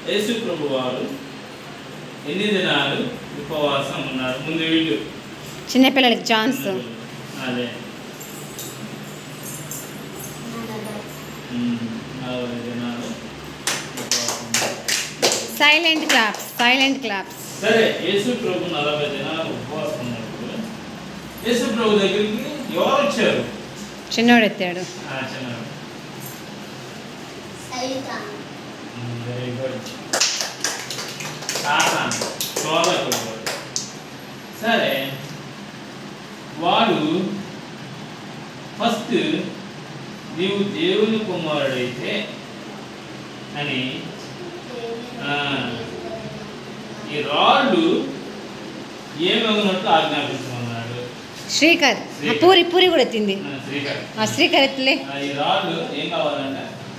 యేసు ప్రభు వారు ఎన్ని దినాలు ఉపవాసం ఉన్నారు ముందు వీళ్ళు చిన్నపిల్లలకి ఛాన్స్ అదే ఉమ్, నలభై దినాలు ఉపవాసం ఉన్నారు. సైలెంట్ క్లాప్స్ సైలెంట్ క్లాప్స్ సరే యేసు ప్రభు నలభై దినాలు ఉపవాసం ఉన్నప్పుడు యేసు ప్రభు దగ్గరికి ఎవరు వచ్చారు చిన్నోడు ఎత్తాడు ఆ, చిన్నవాడు. సైతాన్ వెరీ గుడ్ సాతాన్ శోధకుడు వాడు. సరే వాడు ఫస్ట్ నీవు దేవుని కుమారుడైతే అని ఆ. ఈ రాళ్ళు ఏమవునట్టు ఆజ్ఞాపించమన్నాడు శ్రీకర్ ఆ పూరి పూరి కూడా ఎత్తింది ఆ, శ్రీకర్ ఆ శ్రీకర్ ఎత్తులే ఆ, ఈ రాళ్ళు ఏం కావాలంట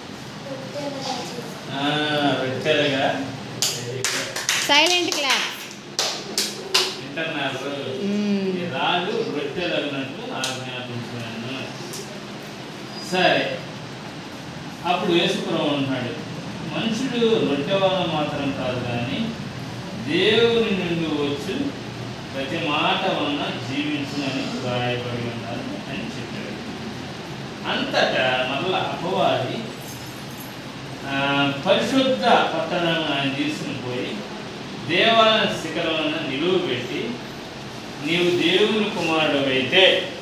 ఆ, రొట్టెలుగా Very good. సైలెంట్ క్లాప్ వింటున్నారు మ్మ్. ఈ రాళ్ళు రొట్టెలగినట్లు ఆజ్ఞాపించాను సరే అప్పుడు యేసుప్రభు అంటున్నాడు మనుషుడు రొట్టె వల్ల మాత్రం కాదు కానీ దేవుని నుండి వచ్చు ప్రతి మాట వలన జీవించునని రాయబడి ఉన్నారు అని చెప్పాడు అంతటా మళ్ళా అపవాది ఆ, పరిశుద్ధ పట్టణం ఆయన తీసుకుని పోయి దేవాలయ శిఖరమున నిలువ పెట్టి నీవు దేవుని కుమారుడు అయితే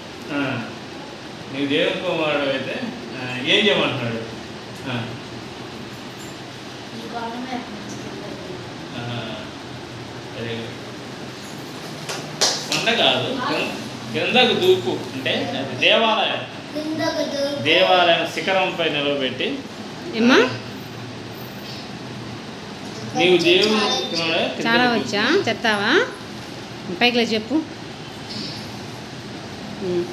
నీవు దేవుని కుమారుడు అయితే ఏం చేయమంటున్నాడు ఆ, ఆ, very good. కొండ కాదు కింద- కిందకు దూకు అంటే అది దేవాలయం కిందకు దూకు. దేవాలయం శిఖరంపై నిలవబెట్టి ఏమ్మా నీవు దేవుని కుమారుడే కిందకు చాలా దూకు. వచ్చా చెప్తావా పైకి లేచి చెప్పు మ్మ్.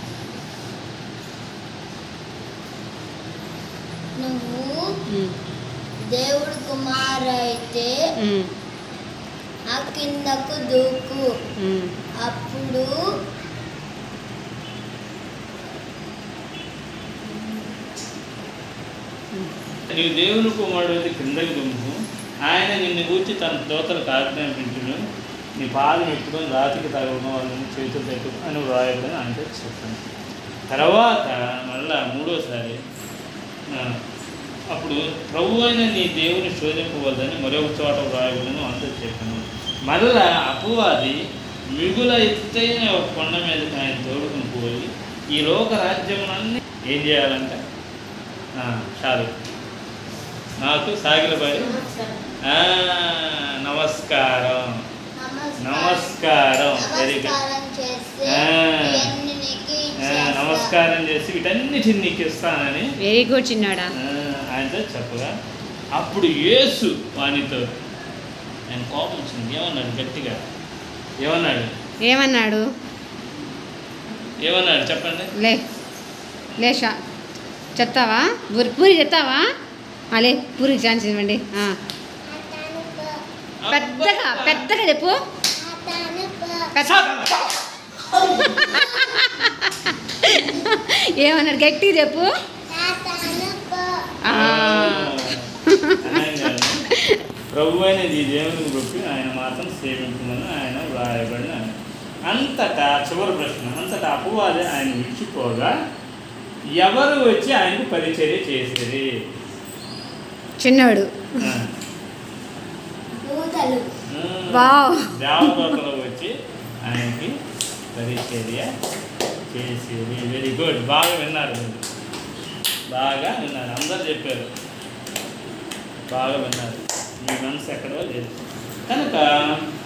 నువ్వు మ్మ్. దేవుడు కుమారైతే మ్మ్. ఆ కిందకు దూకు మ్మ్. అప్పుడు నీవు దేవుని కుమారుడు అయితే కిందకి దుమ్ము ఆయన నిన్ను గూర్చి తన దోతలకు ఆజ్ఞాపించును నీ పాదం ఎప్పుడో రాతికి తగలడం వాళ్ళని చేతులు పెట్టు అని వ్రాయబడిన అంటే చెప్పాను తర్వాత మళ్ళా మూడోసారి ఆ, అప్పుడు ప్రభు అయిన నీ దేవుని శోధింపవద్దని మరొక చోట వ్రాయబడిన అంతా చెప్పాను మళ్ళా అపవాది మిగుల ఎత్తైన ఒక కొండ మీదకి ఆయన తోడుకుని పోయి ఈ లోక రాజ్యములన్నీ ఏం చేయాలంట ఆ, చాలు నాకు సాగిలబడి ఆ, నమస్కారం నమస్కారం వెరీ గుడ్ నమస్కారం చేస్తే ఆ. ఇవన్నీ నీకు ఆ, ఇచ్చేస్తా. నమస్కారం చేసి వీటన్నిటిని నీకు ఇస్తానని వెరీ గుడ్ చిన్నాడా ఆ, ఆయనతో చెప్పగా అప్పుడు యేసు వానితో ఆయన కోపం వచ్చింది ఏమన్నాడు గట్టిగా ఏమన్నాడు ఏమన్నాడు ఏమన్నాడు చెప్పండి లే లేషా చెప్తావా పూరి పూరి చెప్తావా ఆ, లే పూరికి ఛాన్స్ ఇవ్వండి ఆ. పెద్దగా పెద్దగా చెప్పు పెద్ద ఏమన్నాడు గట్టిగా చెప్పు ఆ. అనగానే ప్రభు అయిన ఈ దేవునికి గొప్పి ఆయన మాత్రం సేవించమని ఆయన వ్రాయబడిన అంతటా చివరి ప్రశ్న అంతటా అపవాది ఆయన విడిచిపోగా ఎవరు వచ్చి ఆయనకు పరిచర్య చేసేది చిన్నోడు ఆ. దూతలు వావ్. దేవదూతలు వచ్చి ఆయనకి పరిచర్య చేసేది వెరీ గుడ్ బాగా విన్నారు మీరు బాగా విన్నారు అందరు చెప్పారు బాగా విన్నారు మీ మనసు ఎక్కడో లేదు కనుక